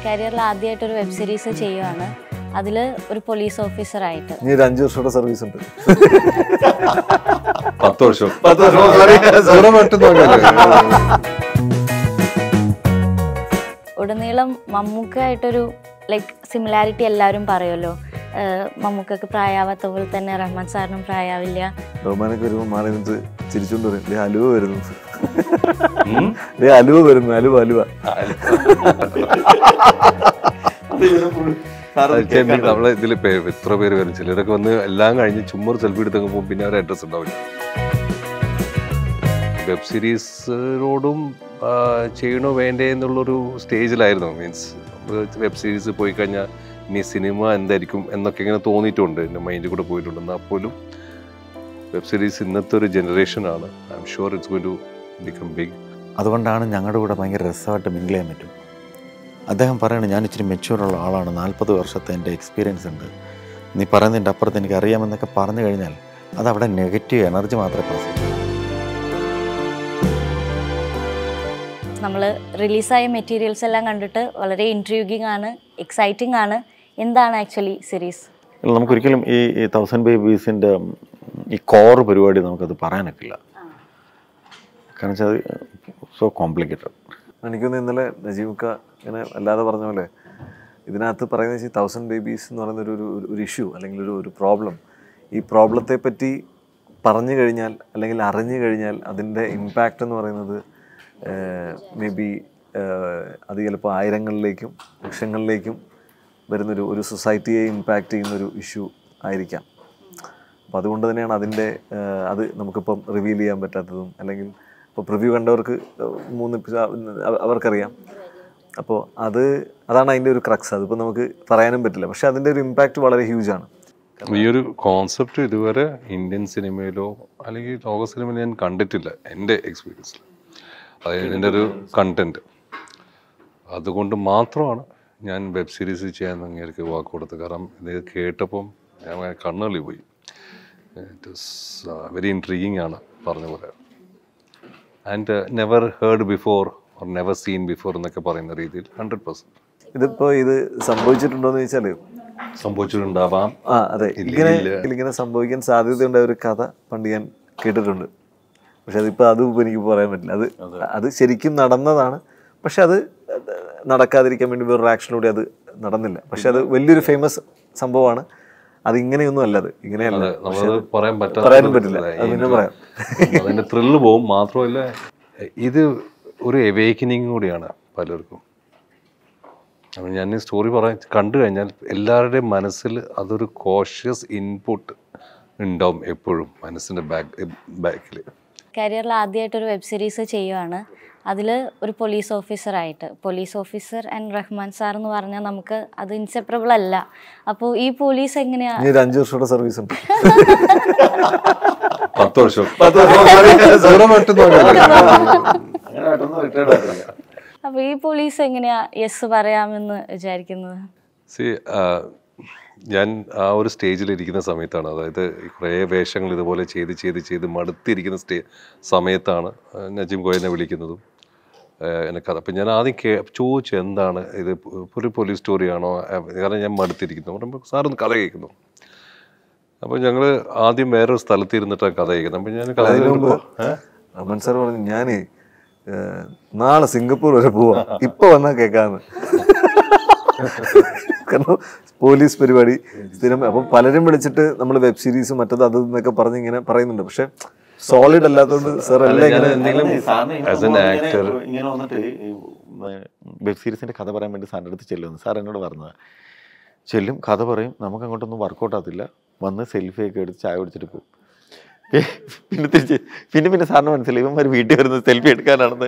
കരിയറിൽ ആദ്യമായിട്ട് ഒരു വെബ് സീരീസ് ചെയ്യുവാണ് അതിൽ ഒരു പോലീസ് ഓഫീസറായിട്ട് ഇനി ഒരു അഞ്ച് വർഷത്തെ സർവീസ് ഉണ്ട് പത്ത് വർഷം പത്ത് വർഷം, sorry. ഇവിടെ മറ്റൊന്നും അങ്ങനെയല്ല. ഉടനീളം മമ്മൂക്കായിട്ടൊരു ലൈക്ക് സിമിലാരിറ്റി എല്ലാവരും പറയുമല്ലോ ഏഹ് മമ്മൂക്കക്ക് പ്രായമാവാത്ത പോലെ തന്നെ റഹ്മാൻ സാറിനും പ്രായമാവില്ല ബഹുമാനൊക്കെ വരുമ്പോൾ മാറി നിന്നിട്ട് ചിരിച്ചോണ്ട് പറയും ദേ അലുവ വരുന്നു ദേ അലുവ വരുന്നു അലുവ അലുവ ചെമ്മീൻ നമ്മളെ ഇതിൽ എത്ര പേര് വരും ചിലരൊക്കെ വന്ന് എല്ലാം കഴിഞ്ഞ് ചുമ്മാ സെൽഫി എടുത്ത് പോകുമ്പോൾ പിന്നെ അവരുടെ അഡ്രസ് ഉണ്ടാവില്ല വെബ് സീരീസിനോടും ചെയ്യണോ വേണ്ടേ എന്നുള്ളൊരു സ്റ്റേജിലായിരുന്നു മീൻസ് വെബ് സീരീസ് പോയി കഴിഞ്ഞാൽ ഇനി സിനിമ എന്തായിരിക്കും എന്നൊക്കെ ഇങ്ങനെ തോന്നിയിട്ടുണ്ട് എൻ്റെ മൈൻഡിൽ കൂടെ പോയിട്ടുണ്ട് എന്നാൽ പോലും വെബ് സീരീസ് ഇന്നത്തെ ഒരു ജനറേഷനാണ് I'm sure it's going to become big അതുകൊണ്ടാണ് ഞങ്ങളുടെ കൂടെ ഭയങ്കര രസമായിട്ട് മിങ്കിൾ ചെയ്യാൻ പറ്റും അദ്ദേഹം പറയണത് ഞാൻ ഇച്ചിരി മെച്യൂറുള്ള ആളാണ് നാൽപ്പത് വർഷത്തെ എൻ്റെ എക്സ്പീരിയൻസ് ഉണ്ട് നീ പറയുന്നതിൻ്റെ അപ്പുറത്ത് എനിക്ക് അറിയാമെന്നൊക്കെ പറഞ്ഞു കഴിഞ്ഞാൽ അത് അവിടെ നെഗറ്റീവ് എനർജി മാത്രമേ പാസ് ചെയ്യൂ നമ്മൾ റിലീസായ മെറ്റീരിയൽസ് എല്ലാം കണ്ടിട്ട് വളരെ ഇൻട്രൂഗിങ് ആണ് എക്സൈറ്റിംഗ് ആണ് എന്താണ് ആക്ച്വലി സീരീസ് അല്ല, നമുക്കൊരിക്കലും ഈ ഈ തൗസൻഡ് ബേബീസിൻ്റെ ഈ കോർ പരിപാടി നമുക്കത് പറയാനൊക്കില്ല കാരണം വെച്ചാൽ അത് സോ കോംപ്ലിക്കേറ്റഡ് എനിക്കൊന്ന് ഇന്നലെ നജീമുക്ക ഇങ്ങനെ അല്ലാതെ പറഞ്ഞ പോലെ ഇതിനകത്ത് പറയുന്നത് വെച്ചാൽ തൗസൻഡ് ബേബീസ് എന്ന് പറയുന്ന ഒരു ഒരു- ഒരു ഇഷ്യൂ അല്ലെങ്കിൽ ഒരു ഒരു പ്രോബ്ലം ഈ പ്രോബ്ലത്തെ പറ്റി പറഞ്ഞു കഴിഞ്ഞാൽ അല്ലെങ്കിൽ അറിഞ്ഞു കഴിഞ്ഞാൽ അതിൻ്റെ ഇമ്പാക്റ്റ് എന്ന് പറയുന്നത് മേ ബി അത് ചിലപ്പോൾ ആയിരങ്ങളിലേക്കും ലക്ഷങ്ങളിലേക്കും വരുന്നൊരു ഒരു സൊസൈറ്റിയെ ഇമ്പാക്റ്റ് ചെയ്യുന്നൊരു ഇഷ്യൂ ആയിരിക്കാം അപ്പോൾ അതുകൊണ്ട് തന്നെയാണ് അതിൻ്റെ ഏഹ്, അത് നമുക്കിപ്പം റിവീൽ ചെയ്യാൻ പറ്റാത്തതും അല്ലെങ്കിൽ ഇപ്പോൾ പ്രിവ്യൂ കണ്ടവർക്ക് മൂന്ന് episode അവ- അവർക്കറിയാം അപ്പോൾ അത് അതാണ് അതിൻ്റെ ഒരു ക്രക്സ് അതിപ്പോൾ നമുക്ക് പറയാനും പറ്റില്ല പക്ഷേ അതിൻ്റെ ഒരു ഇമ്പാക്റ്റ് വളരെ ഹ്യൂജ് ആണ് ഈ ഒരു കോൺസെപ്റ്റ് ഇതുവരെ ഇന്ത്യൻ സിനിമയിലോ അല്ലെങ്കിൽ ലോക സിനിമയിലോ ഞാൻ കണ്ടിട്ടില്ല എൻ്റെ എക്സ്പീരിയൻസിൽ അതായത് ഇതിൻ്റെ ഒരു കണ്ടന്റ് അതുകൊണ്ട് മാത്രമാണ് ഞാൻ വെബ് സീരീസ് ചെയ്യാൻ അങ്ങേർക്ക് വാക്ക് കൊടുത്തത് കാരണം ഇത് കേട്ടപ്പം ഞാൻ അങ്ങനെ കണ്ണുള്ളി പോയി ഇറ്റ് ഇസ് വെരി ഇൻട്രീഗിങ് ആണ് പറഞ്ഞ പോലെ and never heard before or never seen before എന്നൊക്കെ പറയുന്ന രീതിയിൽ ഹൺഡ്രഡ് പെർസെൻറ്റ് ഇതിപ്പോൾ ഇത് സംഭവിച്ചിട്ടുണ്ടോയെന്ന് ചോദിച്ചാൽ സംഭവിച്ചിട്ടുണ്ടാവാം ആ അതെ ഇങ്ങനെ ഇങ്ങനെ സംഭവിക്കാൻ സാധ്യതയുണ്ട ഒരു കഥ പണ്ട് ഞാൻ കേട്ടിട്ടുണ്ട് പക്ഷെ അതിപ്പോൾ അതും ഇപ്പം എനിക്ക് പറയാൻ പറ്റില്ല അത് അത് ശരിക്കും നടന്നതാണ് പക്ഷെ അത് നടക്കാതിരിക്കാൻ വേണ്ടി വേറൊരു ആക്ഷനിലൂടെ അത് നടന്നില്ല പക്ഷെ അത് വലിയൊരു ഫേമസ് സംഭവമാണ് അത് ഇങ്ങനെയൊന്നും അല്ലത് ഇങ്ങനെയല്ല നമ്മളത് പറയാൻ പറയാനും പറ്റില്ല. അത് പിന്നെ പറയാം. അതിന്റെ ത്രില്ല് പോവും മാത്രമല്ല ഇത് ഒരു എവേക്കനിങ് കൂടിയാണ് പലർക്കും അപ്പം ഞാൻ ഈ സ്റ്റോറി പറയാൻ കണ്ടു കഴിഞ്ഞാൽ എല്ലാവരുടെയും മനസ്സിൽ അതൊരു കോഷ്യസ് ഇൻപുട്ട് ഉണ്ടാവും എപ്പോഴും മനസ്സിൻ്റെ ബാക്ക് ബാക്കിൽ കരിയറിൽ ആദ്യമായിട്ട് ഒരു വെബ് സീരീസ് ചെയ്യുവാണ് അതിൽ ഒരു പോലീസ് ഓഫീസറായിട്ട് police officer and Rahman sir എന്ന് പറഞ്ഞാൽ നമുക്ക് അത് ഇൻസെപ്പറബിൾ അല്ല അപ്പോൾ ഈ പോലീസ് എങ്ങനെയാ ഇനി ഒരു അഞ്ച് വർഷത്തെ സർവീസ് ഉണ്ട് പത്ത് വർഷം പത്ത് വർഷം, sorry. ഇവിടെ മറ്റൊന്നും അങ്ങനെയല്ല. അപ്പോൾ ഈ പോലീസ് എങ്ങനെയാ യെസ് പറയാമെന്ന് വിചാരിക്കുന്നത് സി ഞാൻ ആ ഒരു സ്റ്റേജിൽ ഇരിക്കുന്ന സമയത്താണ് അതായത് ഈ കുറേ വേഷങ്ങൾ ഇതുപോലെ ചെയ്ത് ചെയ്ത് ചെയ്ത് മടുത്തിരിക്കുന്ന സ്റ്റേ സമയത്താണ് ആ, നജീം കോയനെ വിളിക്കുന്നതും ആ, എന്നെ കഥ അപ്പം ഞാൻ ആദ്യം കേ ചോദിച്ചു എന്താണ് ഇത് ഒരു പോലീസ് സ്റ്റോറിയാണോ ആ, കാരണം ഞാൻ മടുത്തിരിക്കുന്നു പറയുമ്പോൾ സാറൊന്ന് കഥ കേൾക്കുന്നു അപ്പോൾ ഞങ്ങൾ ആദ്യം വേറൊരു സ്ഥലത്ത് ഇരുന്നിട്ടാണ് കഥ കേൾക്കുന്നത് അപ്പം ഞാൻ കഥ അതിനു മുമ്പ് കേൾക്കുമ്പോൾ റഹ്മാൻ സാർ പറഞ്ഞു ഞാനേ ഏഹ്, നാളെ സിംഗപ്പൂർ വരെ പോവാ ഇപ്പൊ വന്നാ കേക്കാന്ന് കാരണം പോലീസ് പരിപാടി സ്ഥിരം അപ്പൊ പലരും വിളിച്ചിട്ട് നമ്മൾ വെബ് സീരീസ് മറ്റത് അത് എന്നൊക്കെ പറഞ്ഞ് ഇങ്ങനെ പറയുന്നുണ്ട് പക്ഷെ സോളിഡ് അല്ലാത്തതുകൊണ്ട് സാർ എല്ലാം ഇങ്ങനെ എന്തെങ്കിലും ആസ് എൻ ആക്ടർ ഇങ്ങനെ വന്നിട്ട് വെബ് സീരീസിന്റെ കഥ പറയാൻ വേണ്ടി സാറിൻ്റെ അടുത്ത് ചെല്ലുന്നു സാർ എന്നോട് പറഞ്ഞത് ചെല്ലും കഥ പറയും നമുക്ക് അങ്ങോട്ടൊന്നും വർക്കൗട്ട് ആകത്തില്ല വന്ന് സെൽഫി ഒക്കെ എടുത്ത് ചായ കുടിച്ചിട്ട് പോകും പി- പിന്നെ തിരിച്ച് പിന്നെ പിന്നെ സാറിന് മനസ്സിലായി ഇവന്മാർ വീട്ടിൽ വരുന്നത് സെൽഫി എടുക്കാനാണെന്ന്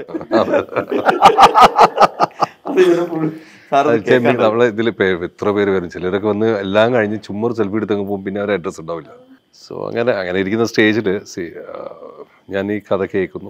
ചെമ്മീൻ നമ്മളെ ഇതിൽ എത്ര പേര് വരും ചിലരൊക്കെ വന്ന് എല്ലാം കഴിഞ്ഞ് ചുമ്മാ സെൽഫി എടുത്ത് പോകുമ്പോൾ പിന്നെ അവരുടെ അഡ്രസ് ഉണ്ടാവില്ല സോ അങ്ങനെ അങ്ങനെ ഇരിക്കുന്ന സ്റ്റേജിൽ സി ഞാൻ ഈ കഥ കേൾക്കുന്നു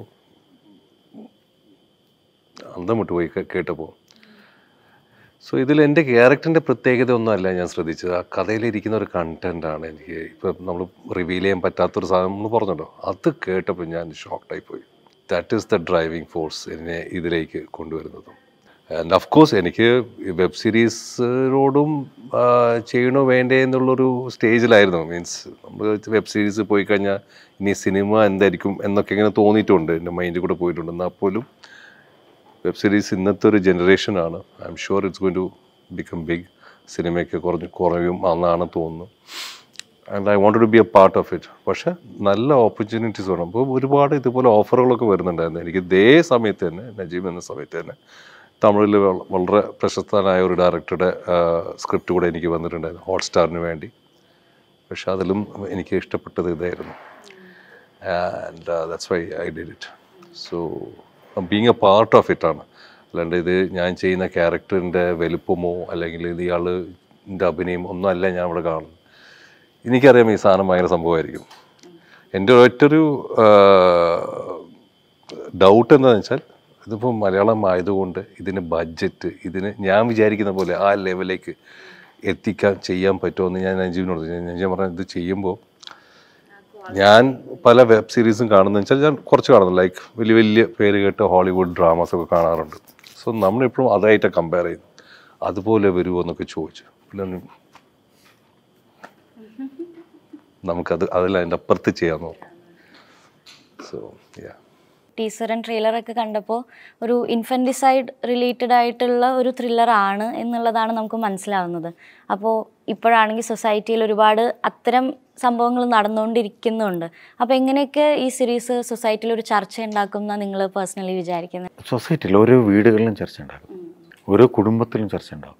അന്തം വിട്ടു പോയി കേ- കേട്ടപ്പോൾ സോ ഇതിൽ എൻ്റെ ക്യാരക്ടറിൻ്റെ പ്രത്യേകത ഒന്നുമല്ല ഞാൻ ശ്രദ്ധിച്ചത് ആ കഥയിലിരിക്കുന്ന ഒരു കണ്ടന്റ് ആണ് എനിക്ക് ഇപ്പം നമ്മൾ റിവീൽ ചെയ്യാൻ പറ്റാത്തൊരു സാധനം നമ്മൾ പറഞ്ഞല്ലോ അത് കേട്ടപ്പോൾ ഞാൻ ഷോക്ക്ഡായി പോയി that is the driving force എന്നെ ഇതിലേക്ക് കൊണ്ടുവരുന്നതും ആൻഡ് ഓഫ് കോഴ്സ് എനിക്ക് വെബ് സീരീസിനോടും ചെയ്യണോ വേണ്ടേ എന്നുള്ളൊരു സ്റ്റേജിലായിരുന്നു മീൻസ് നമ്മൾ വെബ് സീരീസ് പോയി കഴിഞ്ഞാൽ ഇനി സിനിമ എന്തായിരിക്കും എന്നൊക്കെ ഇങ്ങനെ തോന്നിയിട്ടുണ്ട് എൻ്റെ മൈൻഡിൽ കൂടെ പോയിട്ടുണ്ട് എന്നാൽ പോലും വെബ് സീരീസ് ഇന്നത്തെ ഒരു ജനറേഷനാണ് I'm sure it's going to become big സിനിമയൊക്കെ കുറഞ്ഞ് കുറയും എന്നാണ് തോന്നുന്നു and I want to be a part of it പക്ഷേ നല്ല ഓപ്പർച്യൂണിറ്റീസ് വേണം അപ്പോൾ ഒരുപാട് ഇതുപോലെ ഓഫറുകളൊക്കെ വരുന്നുണ്ടായിരുന്നു എനിക്ക് ഇതേ സമയത്ത് തന്നെ നജീബ് എന്ന സമയത്ത് തന്നെ തമിഴിൽ വള- വളരെ പ്രശസ്തനായ ഒരു ഡയറക്ടറുടെ സ്ക്രിപ്റ്റ് കൂടെ എനിക്ക് വന്നിട്ടുണ്ടായിരുന്നു ഹോട്ട്സ്റ്റാറിന് വേണ്ടി പക്ഷെ അതിലും എനിക്ക് ഇഷ്ടപ്പെട്ടത് ഇതായിരുന്നു and that's why I did it so being a part of it ആണ് അല്ലാണ്ട് ഇത് ഞാൻ ചെയ്യുന്ന ക്യാരക്ടറിൻ്റെ വലുപ്പമോ അല്ലെങ്കിൽ ഇത് ഇയാളിൻ്റെ അഭിനയം ഒന്നും അല്ല ഞാൻ ഇവിടെ കാണുന്നത് എനിക്കറിയാം ഈ സാധനം ഭയങ്കര സംഭവമായിരിക്കും എൻ്റെ ഒറ്റൊരു ഡൗട്ട് എന്താണെന്ന് വെച്ചാൽ ഇതിപ്പോൾ മലയാളം ആയതുകൊണ്ട് ഇതിന് ബഡ്ജറ്റ് ഇതിന് ഞാൻ വിചാരിക്കുന്ന പോലെ ആ ലെവലിലേക്ക് എത്തിക്കാൻ ചെയ്യാൻ പറ്റുമെന്ന് ഞാൻ നജീബിനോട് ചോദിച്ചു. നജീബ് പറഞ്ഞ ഇത് ചെയ്യുമ്പോൾ ഞാൻ പല വെബ് സീരീസും കാണുന്നത് വെച്ചാൽ ഞാൻ കുറച്ച് കാണുന്നു ലൈക്ക് വലിയ വലിയ പേര് കേട്ട് ഹോളിവുഡ് ഡ്രാമാസ് ഒക്കെ കാണാറുണ്ട് സോ നമ്മളിപ്പോഴും അതായിട്ട് കമ്പയർ ചെയ്യുന്നു അതുപോലെ വരുമോ എന്നൊക്കെ ചോദിച്ചു പിന്നെ നമുക്കത് അതിൽ അതിൻ്റെ അപ്പുറത്ത് ചെയ്യാൻ നോക്കാം സോ യാ ടീസർ ആൻഡ് ട്രെയിലറൊക്കെ കണ്ടപ്പോൾ ഒരു ഇൻഫൻറ്റിസൈഡ് റിലേറ്റഡ് ആയിട്ടുള്ള ഒരു ത്രില്ലറാണ് എന്നുള്ളതാണ് നമുക്ക് മനസ്സിലാവുന്നത് അപ്പോൾ ഇപ്പോഴാണെങ്കിൽ സൊസൈറ്റിയിൽ ഒരുപാട് അത്തരം സംഭവങ്ങൾ നടന്നുകൊണ്ടിരിക്കുന്നുണ്ട് അപ്പോൾ എങ്ങനെയൊക്കെ ഈ സീരീസ് സൊസൈറ്റിയിൽ ഒരു ചർച്ച ഉണ്ടാക്കും എന്നാണ് നിങ്ങൾ പേഴ്സണലി വിചാരിക്കുന്നത് സൊസൈറ്റിയിൽ ഓരോ വീടുകളിലും ചർച്ച ഉണ്ടാകും ഓരോ കുടുംബത്തിലും ചർച്ച ഉണ്ടാകും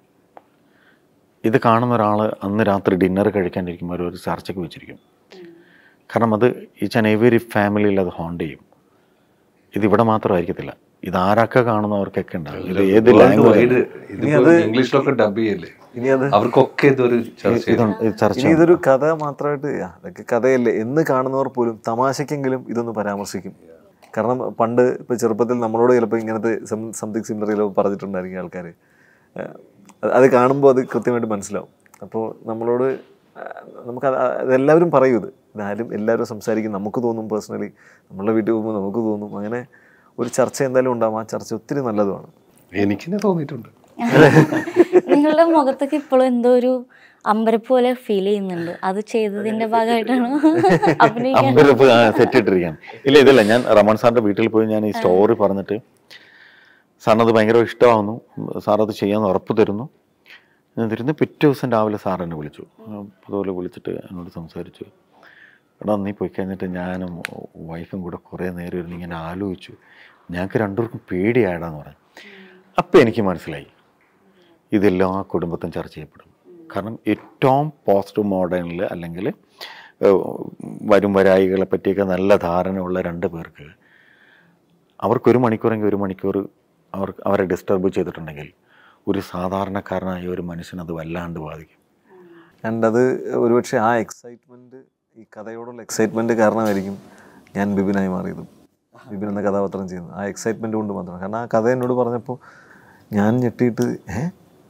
ഇത് കാണുന്ന ഒരാൾ അന്ന് രാത്രി ഡിന്നർ കഴിക്കാനിരിക്കുമ്പോൾ അവർ ഒരു ചർച്ചയ്ക്ക് വെച്ചിരിക്കും കാരണം അത് ഈച്ച് ആൻഡ് എവരി ഫാമിലിയിൽ അത് ഹോണ്ട് ചെയ്യും ഇത് ഇവിടെ മാത്രമായിരിക്കത്തില്ല ഇത് ആരൊക്കെ കാണുന്നവർക്കൊക്കെ ഉണ്ടാകും ഇത് ഏത് ലാംഗ്വേജ് ഇതിപ്പോ ഇംഗ്ലീഷിലൊക്കെ ഡബ് ചെയ്യല്ലേ ഇനി അത് അവർക്കൊക്കെ ഇതൊരു ചർച്ച ഇതുണ്ട് ഇത് ചർച്ച ഇനി ഇതൊരു കഥ മാത്രമായിട്ട് ആ, അതൊക്കെ കഥയല്ലേ എന്ന് കാണുന്നവർ പോലും തമാശക്കെങ്കിലും ഇതൊന്ന് പരാമർശിക്കും കാരണം പണ്ട് ഇപ്പൊ ചെറുപ്പത്തിൽ നമ്മളോട് ചിലപ്പോൾ ഇങ്ങനത്തെ സംതിങ് സിമിലർ ചിലപ്പോൾ പറഞ്ഞിട്ടുണ്ടായിരിക്കും ആൾക്കാർ അത് കാണുമ്പോൾ അത് കൃത്യമായിട്ട് മനസ്സിലാവും അപ്പോൾ നമ്മളോട് ആ, നമുക്ക് അത് അതെല്ലാവരും പറയും ഇത് ഇതാരും എല്ലാവരും സംസാരിക്കും നമുക്ക് തോന്നും പേഴ്സണലി നമ്മളുടെ വീട്ടിൽ പോകുമ്പോൾ നമുക്ക് തോന്നും അങ്ങനെ ഒരു ചർച്ച എന്തായാലും ഉണ്ടാവും ആ ചർച്ച ഒത്തിരി നല്ലതുമാണ് എനിക്കിനെ തോന്നിയിട്ടുണ്ട് നിങ്ങളുടെ മുഖത്തൊക്കെ ഇപ്പോഴും എന്തോ ഒരു അമ്പരപ്പ് പോലെ ഫീൽ ചെയ്യുന്നുണ്ട് അത് ചെയ്തതിന്റെ ഭാഗമായിട്ടാണോ അഭിനയിക്കാൻ അമ്പലപ്പ് സെറ്റ് ഇട്ടിരിക്കുകയാണ് ഇല്ല ഇതല്ല ഞാൻ റമൺ സാറിൻ്റെ വീട്ടിൽ പോയി ഞാൻ ഈ സ്റ്റോറി പറഞ്ഞിട്ട് സാറിന് അത് ഭയങ്കര ഇഷ്ടമാവുന്നു സാർ അത് ചെയ്യാമെന്ന് ഉറപ്പ് തരുന്നു ഞാൻ തരുന്നു പിറ്റേ ദിവസം രാവിലെ സാർ എന്നെ വിളിച്ചു ഉം, അതുപോലെ വിളിച്ചിട്ട് എന്നോട് സംസാരിച്ചു എടാ നീ പോയി കഴിഞ്ഞിട്ട് ഞാനും വൈഫും കൂടെ കുറേ നേരം ഇരുന്ന് ഇങ്ങനെ ആലോചിച്ചു ഞങ്ങൾക്ക് രണ്ടുപേർക്കും പേടിയായടാന്ന് പറഞ്ഞു അപ്പം എനിക്ക് മനസ്സിലായി ഇതെല്ലാ കുടുംബത്തും ചർച്ച ചെയ്യപ്പെടും കാരണം ഏറ്റവും പോസ്റ്റ് മോഡേണിൽ അല്ലെങ്കിൽ ഏഹ്, വരും വരായികളെ പറ്റിയൊക്കെ നല്ല ധാരണയുള്ള രണ്ട് പേർക്ക് അവർക്ക് ഒരു മണിക്കൂറെങ്കിൽ ഒരു മണിക്കൂർ അവർ അവരെ ഡിസ്റ്റർബ് ചെയ്തിട്ടുണ്ടെങ്കിൽ ഒരു സാധാരണക്കാരനായ ഒരു മനുഷ്യൻ അത് വല്ലാണ്ട് ബാധിക്കും ആൻഡ് അത് ഒരുപക്ഷെ ആ എക്സൈറ്റ്മെൻറ്റ് ഈ കഥയോടുള്ള എക്സൈറ്റ്മെൻറ്റ് കാരണമായിരിക്കും ഞാൻ ബിബിനായി മാറിയതും ബിബിൻ എന്ന കഥാപാത്രം ചെയ്യുന്നത് ആ എക്സൈറ്റ്മെൻറ്റ് കൊണ്ട് മാത്രമാണ് കാരണം ആ കഥ എന്നോട് പറഞ്ഞപ്പോൾ ഞാൻ ഞെട്ടിയിട്ട് ഏ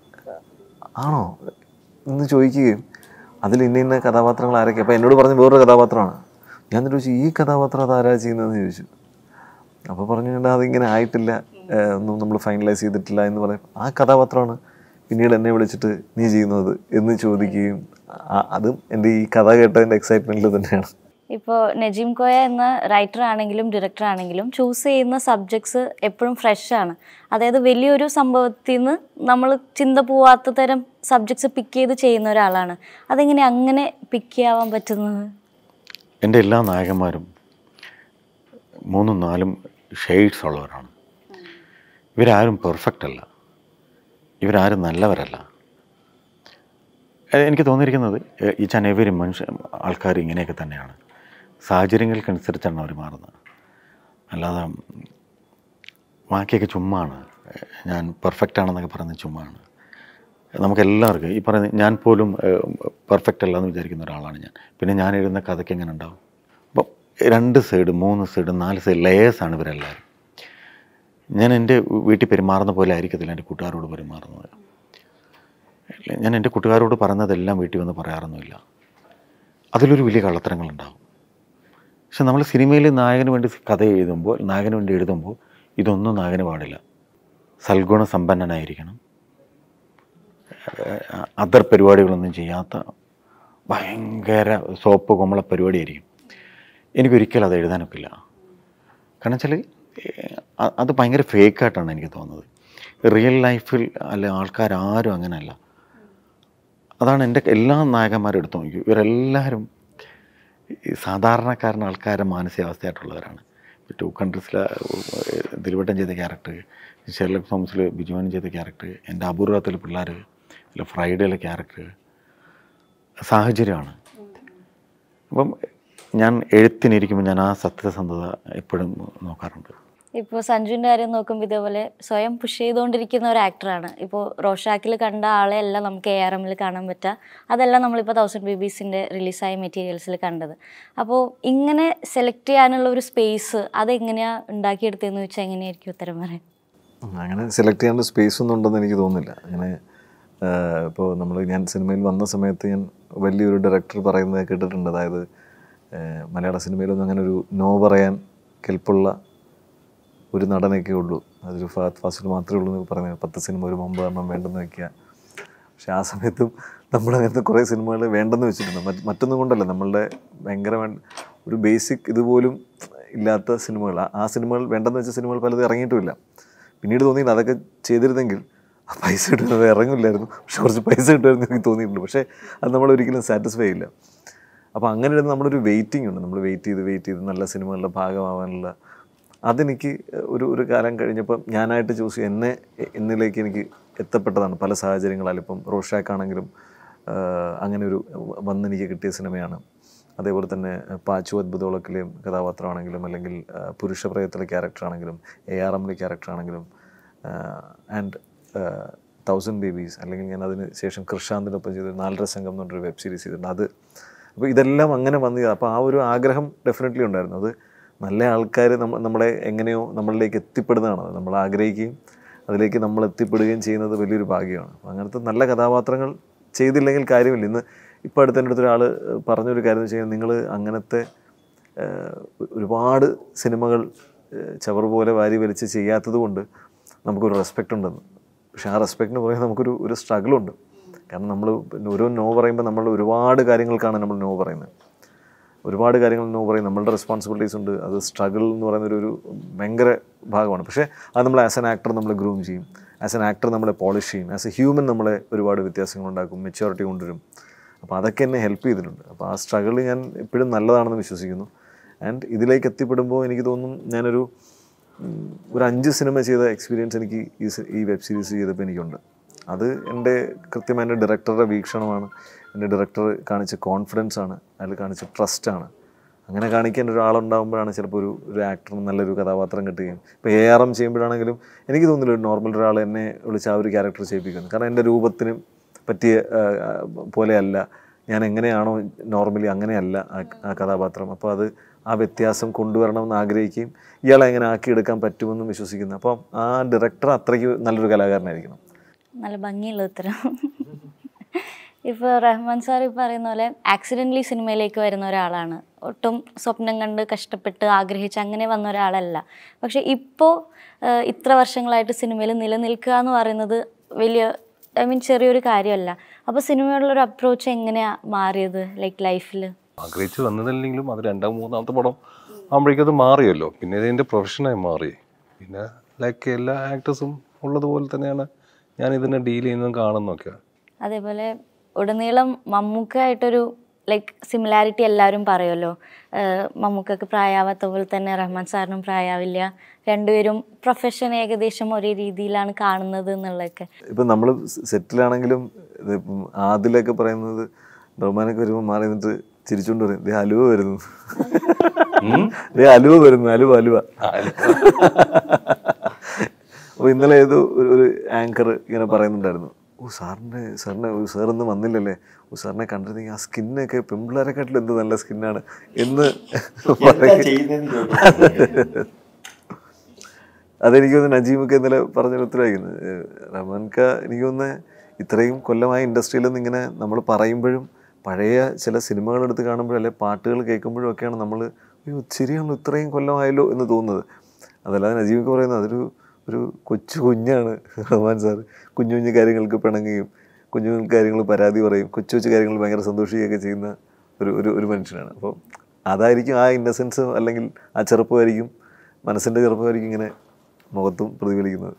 ആണോ എന്ന് ചോദിക്കുകയും അതിൽ ഇന്ന ഇന്ന കഥാപാത്രങ്ങൾ ആരൊക്കെ അപ്പോൾ എന്നോട് പറഞ്ഞ വേറൊരു കഥാപാത്രമാണ് ഞാൻ എന്നിട്ട് ചോദിച്ചു ഈ കഥാപാത്രം അത് ആരാ ചെയ്യുന്നതെന്ന് ചോദിച്ചു അപ്പോൾ പറഞ്ഞു "എടാ, അതിങ്ങനെ ആയിട്ടില്ല ഏഹ് ഒന്നും നമ്മൾ ഫൈനലൈസ് ചെയ്തിട്ടില്ല എന്ന് പറയും ആ കഥാപാത്രമാണ് പിന്നീട് എന്നെ വിളിച്ചിട്ട് നീ ചെയ്യുന്നത് എന്ന് ചോദിക്കുകയും ആ- അതും എൻ്റെ ഈ കഥ കേട്ടതിൻ്റെ എക്സൈറ്റ്മെൻറ്റിൽ തന്നെയാണ് ഇപ്പോൾ നജീം കോയ എന്ന റൈറ്റർ ആണെങ്കിലും ഡയറക്ടർ ആണെങ്കിലും ചൂസ് ചെയ്യുന്ന സബ്ജക്ട്സ് എപ്പോഴും ഫ്രഷ് ആണ് അതായത് വലിയൊരു സംഭവത്തിൽ നിന്ന് നമ്മൾ ചിന്ത പോവാത്ത തരം സബ്ജക്ട്സ് പിക്ക് ചെയ്ത് ചെയ്യുന്ന ഒരാളാണ് അതെങ്ങനെ അങ്ങനെ പിക്ക് ചെയ്യാൻ പറ്റുന്നത് എൻ്റെ എല്ലാ നായകന്മാരും മൂന്നും നാലും ഷെയ്ഡ്സ് ഉള്ളവരാണ് ഇവരാരും പെർഫെക്റ്റ് അല്ല ഇവരാരും നല്ലവരല്ല ഏഹ് എനിക്ക് തോന്നിയിരിക്കുന്നത് ഈ ചനേവരി മനുഷ്യ ആൾക്കാർ ഇങ്ങനെയൊക്കെ തന്നെയാണ് സാഹചര്യങ്ങൾക്കനുസരിച്ചാണ് അവർ മാറുന്നത് അല്ലാതെ ബാക്കിയൊക്കെ ചുമ്മാണ് ഞാൻ പെർഫെക്റ്റ് ആണെന്നൊക്കെ പറയുന്നത് ചുമ്മാണ് നമുക്കെല്ലാവർക്കും ഈ പറയുന്ന ഞാൻ പോലും പെർഫെക്റ്റ് അല്ല എന്ന് വിചാരിക്കുന്ന ഒരാളാണ് ഞാൻ പിന്നെ ഞാൻ എഴുതുന്ന കഥയ്ക്ക് എങ്ങനെ ഉണ്ടാവും അപ്പം രണ്ട് സൈഡ് മൂന്ന് സൈഡ് നാല് സൈഡ് ലെയേഴ്സാണ് ഇവരെല്ലാവരും ഞാൻ എൻ്റെ വീട്ടിൽ പെരുമാറുന്ന പോലെ ആയിരിക്കത്തില്ല എൻ്റെ കൂട്ടുകാരോട് പെരുമാറുന്നത് ഞാൻ എൻ്റെ കൂട്ടുകാരോട് പറയുന്നതെല്ലാം വീട്ടിൽ വന്ന് പറയാറൊന്നുമില്ല അതിലൊരു വലിയ കള്ളത്തരങ്ങളുണ്ടാവും പക്ഷെ നമ്മൾ സിനിമയിൽ നായകന് വേണ്ടി കഥ എഴുതുമ്പോൾ നായകന് വേണ്ടി എഴുതുമ്പോൾ ഇതൊന്നും നായകന് പാടില്ല സൽഗുണ സമ്പന്നനായിരിക്കണം അതർ പരിപാടികളൊന്നും ചെയ്യാത്ത ഭയങ്കര സോപ്പ് കൊമ്മള പരിപാടിയായിരിക്കും എനിക്കൊരിക്കലും അത് എഴുതാനൊക്കില്ല കാരണം വെച്ചാൽ അത് ഭയങ്കര ഫേക്കായിട്ടാണ് എനിക്ക് തോന്നുന്നത് റിയൽ ലൈഫിൽ അല്ലെ ആൾക്കാരാരും അങ്ങനെയല്ല അതാണ് എൻ്റെ എല്ലാ നായകന്മാരും എടുത്തു നോക്കി ഇവരെല്ലാവരും ഈ സാധാരണക്കാരൻ ആൾക്കാരുടെ മാനസികാവസ്ഥയായിട്ടുള്ളവരാണ് ടു കൺട്രീസിലെ ദിൽവട്ടൻ ചെയ്ത ക്യാരക്ടർ ഷെർലക് ഹോംസിൽ ബിജുവാൻ ചെയ്ത ക്യാരക്ടർ എൻ്റെ അപൂർവത്തിലെ പിള്ളേർ അല്ല ഫ്രൈഡേയിലെ ക്യാരക്ടർ സാഹചര്യമാണ് അപ്പം ഞാൻ എഴുത്തിനിരിക്കുമ്പോൾ ഞാൻ ആ സത്യസന്ധത എപ്പോഴും നോക്കാറുണ്ട് ഇപ്പോൾ സഞ്ജുവിൻ്റെ കാര്യം നോക്കുമ്പോൾ ഇതേപോലെ സ്വയം പുഷ് ചെയ്തുകൊണ്ടിരിക്കുന്ന ഒരു ആക്ടറാണ് ഇപ്പോൾ റോഷാക്കിൽ കണ്ട ആളെ അല്ല നമുക്ക് എ ആർ എമ്മിൽ കാണാൻ പറ്റുക അതല്ല നമ്മളിപ്പോൾ തൗസൻഡ് ബേബീസിൻ്റെ റിലീസായ മെറ്റീരിയൽസിൽ കണ്ടത് അപ്പോൾ ഇങ്ങനെ സെലക്ട് ചെയ്യാനുള്ള ഒരു സ്പേസ് അതെങ്ങനെയാണ് ഉണ്ടാക്കിയെടുത്തതെന്ന് വെച്ചാൽ എങ്ങനെയായിരിക്കും ഉത്തരം പറയാൻ അങ്ങനെ സെലക്ട് ചെയ്യാനുള്ള സ്പേസ് ഒന്നും ഉണ്ടെന്ന് എനിക്ക് തോന്നുന്നില്ല അങ്ങനെ ഇപ്പോൾ നമ്മൾ ഞാൻ സിനിമയിൽ വന്ന സമയത്ത് ഞാൻ വലിയൊരു ഡയറക്ടർ പറയുന്നത് കേട്ടിട്ടുണ്ട് അതായത് ആ, മലയാള സിനിമയിലൊന്നും അങ്ങനെ ഒരു നോ പറയാൻ കെൽപ്പുള്ള ഒരു നടനൊക്കെ ഉള്ളൂ അതൊരു ഫഹദ് ഫാസിൽ മാത്രമേ ഉള്ളൂ എന്ന് പറയുന്നത് പത്ത് സിനിമ ഒരു മുമ്പ് എണ്ണം വേണ്ടെന്ന് വെക്കുക പക്ഷെ ആ സമയത്തും നമ്മൾ അങ്ങനത്തെ കുറേ സിനിമകൾ വേണ്ടെന്ന് വെച്ചിട്ടുണ്ട് മറ്റ് മറ്റൊന്നും കൊണ്ടല്ല നമ്മളുടെ ഭയങ്കര വേ- ഒരു ബേസിക് ഇതുപോലും ഇല്ലാത്ത സിനിമകൾ ആ- ആ സിനിമകൾ വേണ്ടെന്ന് വെച്ച സിനിമകൾ പലതും ഇറങ്ങിയിട്ടുമില്ല പിന്നീട് തോന്നിയില്ല അതൊക്കെ ചെയ്തിരുന്നെങ്കിൽ ആ പൈസ കിട്ടുന്നത് ഇറങ്ങില്ലായിരുന്നു പക്ഷെ കുറച്ച് പൈസ കിട്ടുമായിരുന്നു എനിക്ക് തോന്നിയിട്ടുണ്ട് പക്ഷേ അത് നമ്മൾ ഒരിക്കലും സാറ്റിസ്ഫൈ ചെയ്യില്ല അപ്പോൾ അങ്ങനെ ഇരുന്ന് നമ്മളൊരു വെയിറ്റിംഗ് ഉണ്ട് നമ്മൾ വെയിറ്റ് ചെയ്ത് വെയിറ്റ് ചെയ്ത് നല്ല സിനിമകളുടെ ഭാഗമാവാനുള്ള അതെനിക്ക് ഒരു ഒരു കാലം കഴിഞ്ഞപ്പം ഞാനായിട്ട് ചൂസ് ചെയ്യും എന്നെ എന്നിലേക്ക് എനിക്ക് എത്തപ്പെട്ടതാണ് പല സാഹചര്യങ്ങളാൽ ഇപ്പം റോഷാക്ക് ആണെങ്കിലും ആഹ് അങ്ങനെ ഒരു വന്നെനിക്ക് കിട്ടിയ സിനിമയാണ് അതേപോലെ തന്നെ പാച്ചു അത്ഭുതവിളക്കിലെയും കഥാപാത്രമാണെങ്കിലും അല്ലെങ്കിൽ ആഹ് പുരുഷപ്രയത്തിലെ ക്യാരക്ടറാണെങ്കിലും എ ആർ എമ്മിലെ ക്യാരക്ടറാണെങ്കിലും ആൻഡ് തൗസൻഡ് ബേബീസ് അല്ലെങ്കിൽ ഞാൻ അതിന് ശേഷം കൃഷാന്തിനൊപ്പം ചെയ്ത നാലര സംഘം എന്ന് പറഞ്ഞൊരു വെബ് സീരീസ് ചെയ്തിട്ടുണ്ട് അത് അപ്പോൾ ഇതെല്ലാം അങ്ങനെ വന്നു അപ്പോൾ ആ ഒരു ആഗ്രഹം ഡെഫിനറ്റ്ലി ഉണ്ടായിരുന്നു അത് നല്ല ആൾക്കാർ നമ്മ നമ്മളെ എങ്ങനെയോ നമ്മളിലേക്ക് എത്തിപ്പെടുന്നതാണ് അത് നമ്മൾ ആഗ്രഹിക്കുകയും അതിലേക്ക് നമ്മൾ എത്തിപ്പെടുകയും ചെയ്യുന്നത് വലിയൊരു ഭാഗ്യമാണ് അപ്പോൾ അങ്ങനത്തെ നല്ല കഥാപാത്രങ്ങൾ ചെയ്തില്ലെങ്കിൽ കാര്യമില്ല ഇന്ന് ഇപ്പോൾ അടുത്ത് എൻ്റെ അടുത്തൊരാൾ പറഞ്ഞൊരു കാര്യം എന്ന് വെച്ച് കഴിഞ്ഞാൽ നിങ്ങൾ അങ്ങനത്തെ ഏഹ്, ഒരുപാട് സിനിമകൾ ഏഹ്, ചവർ പോലെ വാരി വലിച്ച് ചെയ്യാത്തത് കൊണ്ട് നമുക്കൊരു റെസ്പെക്റ്റ് ഉണ്ടെന്ന് പക്ഷേ ആ റെസ്പെക്റ്റിന് പുറകെ നമുക്കൊരു ഒരു സ്ട്രഗിളുണ്ട് കാരണം നമ്മൾ ഓരോ നോ പറയുമ്പോൾ നമ്മൾ ഒരുപാട് കാര്യങ്ങൾക്കാണ് നമ്മൾ നോ പറയുന്നത് ഒരുപാട് കാര്യങ്ങൾ നോ പറയും നമ്മളുടെ റെസ്പോൺസിബിലിറ്റീസ് ഉണ്ട് അത് സ്ട്രഗിൾ എന്ന് പറയുന്ന ഒരു ഒരു ഭയങ്കര ഭാഗമാണ് പക്ഷേ അത് നമ്മൾ ആസ് എൻ ആക്ടർ നമ്മൾ ഗ്രൂം ചെയ്യും ആസ് എൻ ആക്ടർ നമ്മളെ പോളിഷ് ചെയ്യും ആസ് എ ഹ്യൂമൻ നമ്മളെ ഒരുപാട് വ്യത്യാസങ്ങൾ ഉണ്ടാക്കും മെച്യൂരിറ്റി കൊണ്ടുവരും അപ്പോൾ അതൊക്കെ എന്നെ ഹെൽപ്പ് ചെയ്തിട്ടുണ്ട് അപ്പോൾ ആ സ്ട്രഗിൾ ഞാൻ എപ്പോഴും നല്ലതാണെന്ന് വിശ്വസിക്കുന്നു ആൻഡ് ഇതിലേക്ക് എത്തിപ്പെടുമ്പോൾ എനിക്ക് തോന്നും ഞാനൊരു ഉം, ഒരു അഞ്ച് സിനിമ ചെയ്ത എക്സ്പീരിയൻസ് എനിക്ക് ഈ സി- ഈ വെബ് സീരീസ് ചെയ്തപ്പോൾ എനിക്കുണ്ട് അത് എൻ്റെ കൃത്യമായ എൻ്റെ ഡയറക്ടറുടെ വീക്ഷണമാണ് എൻ്റെ ഡയറക്ടർ കാണിച്ച കോൺഫിഡൻസ് ആണ് അതിൽ കാണിച്ച ട്രസ്റ്റാണ് അങ്ങനെ കാണിക്കാൻ ഒരാളുണ്ടാകുമ്പോഴാണ് ചിലപ്പോൾ ഒരു ഒരു ആക്ടറിന് നല്ലൊരു കഥാപാത്രം കിട്ടുകയും ഇപ്പോൾ എ ആർ എം ചെയ്യുമ്പോഴാണെങ്കിലും എനിക്ക് തോന്നുന്നില്ല ഒരു നോർമൽ ഒരാൾ എന്നെ വിളിച്ച് ആ ഒരു ക്യാരക്ടർ ചെയ്യിപ്പിക്കുന്നു കാരണം എൻ്റെ രൂപത്തിന് പറ്റിയ ആ, ആ, പോലെയല്ല ഞാൻ എങ്ങനെയാണോ നോർമലി അങ്ങനെയല്ല ആ ആ കഥാപാത്രം അപ്പോൾ അത് ആ വ്യത്യാസം കൊണ്ടുവരണമെന്ന് ആഗ്രഹിക്കുകയും ഇയാളെ എങ്ങനെ ആക്കിയെടുക്കാൻ പറ്റുമെന്നും വിശ്വസിക്കുന്നു അപ്പം ആ ഡയറക്ടർ അത്രയ്ക്ക് നല്ലൊരു കലാകാരനായിരിക്കണം നല്ല ഭംഗിയുള്ള ഉത്തരം ഇപ്പോൾ റഹ്മാൻ സാർ ഈ പറയുന്ന പോലെ ആക്സിഡൻ്റലി സിനിമയിലേക്ക് വരുന്ന ഒരാളാണ് ഒട്ടും സ്വപ്നം കണ്ട് കഷ്ടപ്പെട്ട് ആഗ്രഹിച്ച് അങ്ങനെ വന്ന ഒരാളല്ല പക്ഷെ ഇപ്പോൾ ഇത്ര വർഷങ്ങളായിട്ട് സിനിമയിൽ നിലനിൽക്കുക എന്ന് പറയുന്നത് വലിയ ഐ മീൻ ചെറിയൊരു കാര്യമല്ല അപ്പോൾ സിനിമയോടുള്ളൊരു അപ്രോച്ച് എങ്ങനെയാണ് മാറിയത് ലൈക്ക് ലൈഫിൽ ആഗ്രഹിച്ച് വന്നതല്ലെങ്കിലും അത് രണ്ടാം മൂന്നാമത്തെ പടം ആകുമ്പോഴേക്കും അത് മാറിയല്ലോ പിന്നെ ഇതിൻ്റെ പ്രൊഫഷനായി മാറി പിന്നെ ലൈക്ക് എല്ലാ ആക്ടേഴ്സും ഉള്ളതുപോലെ തന്നെയാണ് ഞാൻ ഇതിനെ ഡീൽ ചെയ്യുന്നതും കാണുന്നതൊക്കെ അതേപോലെ ഉടനീളം മമ്മൂക്കായിട്ടൊരു ലൈക്ക് സിമിലാരിറ്റി എല്ലാവരും പറയുമല്ലോ ഏഹ് മമ്മൂക്കക്ക് പ്രായമാവാത്ത പോലെ തന്നെ റഹ്മാൻ സാറിനും പ്രായമാവില്ല രണ്ടുപേരും പ്രൊഫഷൻ ഏകദേശം ഒരേ രീതിയിലാണ് കാണുന്നത് എന്നുള്ളതൊക്കെ ഇപ്പം നമ്മൾ സെറ്റിലാണെങ്കിലും ഇതിപ്പം ആദിലൊക്കെ പറയുന്നത് റഹ്മാനൊക്കെ വരുമ്പോൾ മാറി നിന്നിട്ട് ചിരിച്ചുകൊണ്ട് പറയും ദേ അലുവ വരുന്നു ദേ അലുവ വരുന്നു അലുവ അലുവ അപ്പോൾ ഇന്നലെ ഏതോ ഒരു ഒരു ആങ്കർ ഇങ്ങനെ പറയുന്നുണ്ടായിരുന്നു ഓ സാറിൻ്റെ സാറിനെ ഓ സാർ ഇന്ന് വന്നില്ലല്ലേ ഓ സാറിനെ കണ്ടിരുന്നെങ്കിൽ ആ സ്കിന്നൊക്കെ പെമ്പിള്ളേരെക്കാട്ടിലും എന്ത് നല്ല സ്കിന്നാണ് എന്ന് പറയും അതെനിക്ക് തോന്നുന്നു നജീമൊക്കെ ഇന്നലെ പറഞ്ഞൊരു ഉത്തരവായിരിക്കുന്നത് റഹ്മാൻക എനിക്ക് തോന്നുന്നത് ഇത്രയും കൊല്ലമായ ഇൻഡസ്ട്രിയിൽ നിന്ന് ഇങ്ങനെ നമ്മൾ പറയുമ്പോഴും പഴയ ചില സിനിമകൾ എടുത്ത് കാണുമ്പോഴും അല്ലെ പാട്ടുകൾ കേൾക്കുമ്പോഴും ഒക്കെയാണ് നമ്മൾ അയ്യോ ശരിയാണല്ലോ ഇത്രയും കൊല്ലമായല്ലോ എന്ന് തോന്നുന്നത് അതല്ലാതെ നജീമൊക്കെ പറയുന്നത് അതൊരു ഒരു കൊച്ചു കുഞ്ഞാണ് റഹ്മാൻ സാർ കുഞ്ഞു കുഞ്ഞു കാര്യങ്ങൾക്ക് പിണങ്ങുകയും കുഞ്ഞു കുഞ്ഞു കാര്യങ്ങൾ പരാതി പറയും കൊച്ചു കൊച്ചു കാര്യങ്ങൾ ഭയങ്കര സന്തോഷിക്കുകയൊക്കെ ചെയ്യുന്ന ഒരു ഒരു ഒരു മനുഷ്യനാണ് അപ്പോൾ അതായിരിക്കും ആ ഇന്നസെൻസ് അല്ലെങ്കിൽ ആ ചെറുപ്പമായിരിക്കും മനസ്സിൻ്റെ ചെറുപ്പമായിരിക്കും ഇങ്ങനെ മുഖത്തും പ്രതിഫലിക്കുന്നത്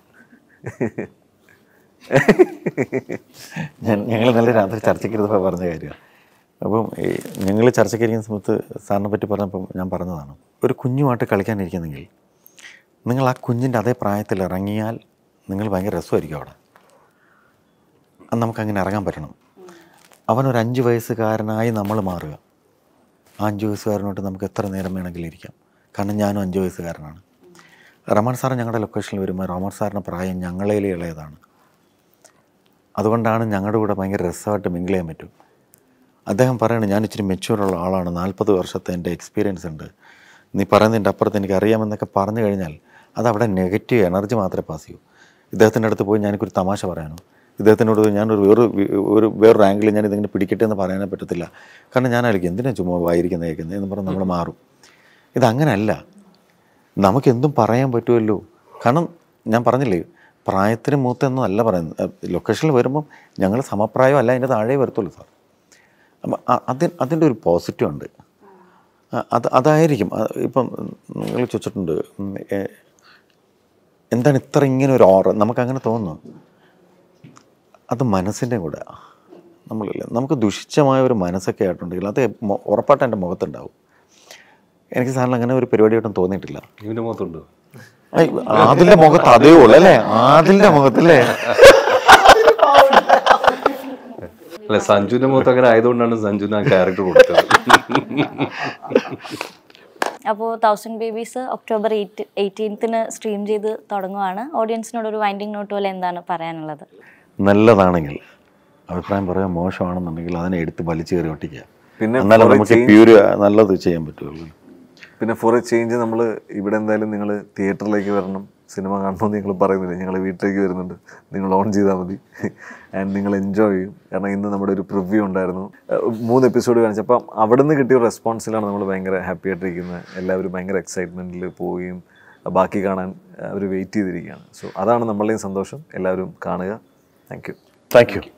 ഞാൻ ഞങ്ങൾ നല്ല രാത്രി ചർച്ചയ്ക്കിരുന്നപ്പോൾ പറഞ്ഞ കാര്യമാണ് അപ്പം ഞങ്ങൾ ചർച്ചയ്ക്കിരിക്കുന്ന സമയത്ത് സാറിനെ പറ്റി പറഞ്ഞപ്പം ഞാൻ പറഞ്ഞതാണ് ഒരു കുഞ്ഞുമായിട്ട് കളിക്കാനിരിക്കുന്നെങ്കിൽ നിങ്ങൾ ആ കുഞ്ഞിൻ്റെ അതേ പ്രായത്തിൽ ഇറങ്ങിയാൽ നിങ്ങൾ ഭയങ്കര രസമായിരിക്കും അവിടെ അത് നമുക്കങ്ങനെ ഇറങ്ങാൻ പറ്റണം അവനൊരു അഞ്ച് വയസ്സുകാരനായി നമ്മൾ മാറുക ആ അഞ്ച് വയസ്സുകാരനോട്ട് നമുക്ക് എത്ര നേരം വേണമെങ്കിലും ഇരിക്കാം കാരണം ഞാനും അഞ്ച് വയസ്സുകാരനാണ് റഹ്മാൻ സാർ ഞങ്ങളുടെ ലൊക്കേഷനിൽ വരുമ്പോൾ റഹ്മാൻ സാറിൻ്റെ പ്രായം ഞങ്ങളേലും ഇളയതാണ് അതുകൊണ്ടാണ് ഞങ്ങളുടെ കൂടെ ഭയങ്കര രസമായിട്ട് മിങ്കിൾ ചെയ്യാൻ പറ്റും അദ്ദേഹം പറയണത് ഞാൻ ഇച്ചിരി മെച്യൂറുള്ള ആളാണ് നാൽപ്പത് വർഷത്തെ എൻ്റെ എക്സ്പീരിയൻസ് ഉണ്ട് നീ പറയുന്നതിൻ്റെ അപ്പുറത്ത് എനിക്ക് അറിയാമെന്നൊക്കെ പറഞ്ഞു കഴിഞ്ഞാൽ അതവിടെ നെഗറ്റീവ് എനർജി മാത്രമേ പാസ് ചെയ്യൂ ഇദ്ദേഹത്തിൻ്റെ അടുത്ത് പോയി ഞാനൊരു തമാശ പറയാനോ ഇദ്ദേഹത്തിനോട് ഞാനൊരു വേറൊരു വി- ഒരു വേറൊരു ആംഗിളിൽ ഞാൻ ഇതിങ്ങനെ പിടിക്കട്ടെ എന്ന് പറയാനേ പറ്റത്തില്ല കാരണം ഞാനായിരിക്കും എന്തിനാ ചുമ്മാ വായിരിക്കുന്നത് കേൾക്കുന്നത് എന്ന് പറഞ്ഞ് നമ്മൾ മാറും ഇതങ്ങനല്ല നമുക്ക് എന്തും പറയാൻ പറ്റുമല്ലോ കാരണം ഞാൻ പറഞ്ഞില്ലേ പ്രായത്തിന് മൂത്തൊന്നും അല്ല പറയുന്നത് ലൊക്കേഷനിൽ വരുമ്പം ഞങ്ങൾ സമപ്രായം അല്ല അതിൻ്റെ താഴെ വരത്തുള്ളൂ സാർ അപ്പം അ- അതിന് അതിൻ്റെ ഒരു പോസിറ്റീവ് ഉണ്ട് അ- അത് അതായിരിക്കും അ- ഇപ്പം നിങ്ങൾ ചോദിച്ചിട്ടുണ്ട് ഉം, ഏ, എന്താണ് ഇത്ര ഇങ്ങനെ ഒരു ഓറ നമുക്കങ്ങനെ തോന്നുന്നു അത് മനസ്സിൻ്റെ കൂടെ നമ്മളില്ല നമുക്ക് ദുഷിച്ചമായ ഒരു മനസ്സൊക്കെ ആയിട്ടുണ്ടെങ്കിൽ അത് മൊ- ഉറപ്പായിട്ട് എൻ്റെ മുഖത്തുണ്ടാവും എനിക്ക് സാറിന് അങ്ങനെ ഒരു പരിപാടിയായിട്ടും തോന്നിയിട്ടില്ല ഇവൻ്റെ മുഖത്തുണ്ട് ഐ, ആദിലിന്റെ മുഖത്ത് അതേ ഉള്ളു അല്ലേ ആദിലിന്റെ മുഖത്തല്ലേ അല്ല സഞ്ജുവിന്റെ മുഖത്ത് അങ്ങനെ ആയതുകൊണ്ടാണ് സഞ്ജുവിന് ആ ക്യാരക്ടർ കൊടുത്തത് അപ്പോൾ തൗസൻഡ് ബേബീസ് ഒക്ടോബർ എയ്റ്റ് എയ്റ്റീൻത്തിന് സ്ട്രീം ചെയ്ത് തുടങ്ങുവാണ് ഓഡിയൻസിനോട് ഒരു വൈൻഡിങ് നോട്ട് പോലെ എന്താണ് പറയാനുള്ളത് നല്ലതാണെങ്കിൽ അഭിപ്രായം പറയാൻ മോശമാണെന്നുണ്ടെങ്കിൽ അതിനെ എടുത്ത് വലിച്ചു കയറി ഒട്ടിക്കുക പിന്നെ എന്നാലും for a നമുക്ക് change- പ്യൂര് നല്ലത് ചെയ്യാൻ പറ്റുള്ളൂ പിന്നെ ഫോർ എ ചേഞ്ച് നമ്മൾ ഇവിടെ എന്തായാലും നിങ്ങൾ തിയേറ്ററിലേക്ക് വരണം സിനിമ കാണണമെന്ന് നിങ്ങൾ പറയുന്നില്ല ഞങ്ങൾ വീട്ടിലേക്ക് വരുന്നുണ്ട് നിങ്ങൾ ഓൺ ചെയ്താൽ മതി ആൻഡ് നിങ്ങൾ എൻജോയ് ചെയ്യും കാരണം ഇന്ന് നമ്മുടെ ഒരു പ്രിവ്യൂ ഉണ്ടായിരുന്നു ഏഹ് മൂന്ന് എപ്പിസോഡ് കാണിച്ചു അപ്പം അവിടെ നിന്ന് കിട്ടിയ റെസ്പോൺസിലാണ് നമ്മൾ ഭയങ്കര ഹാപ്പി ആയിട്ടിരിക്കുന്നത് എല്ലാവരും ഭയങ്കര എക്സൈറ്റ്മെൻറ്റിൽ പോവുകയും ബാക്കി കാണാൻ അവർ വെയിറ്റ് ചെയ്തിരിക്കുകയാണ് സോ അതാണ് നമ്മളുടെയും സന്തോഷം എല്ലാവരും കാണുക താങ്ക് യു താങ്ക് യു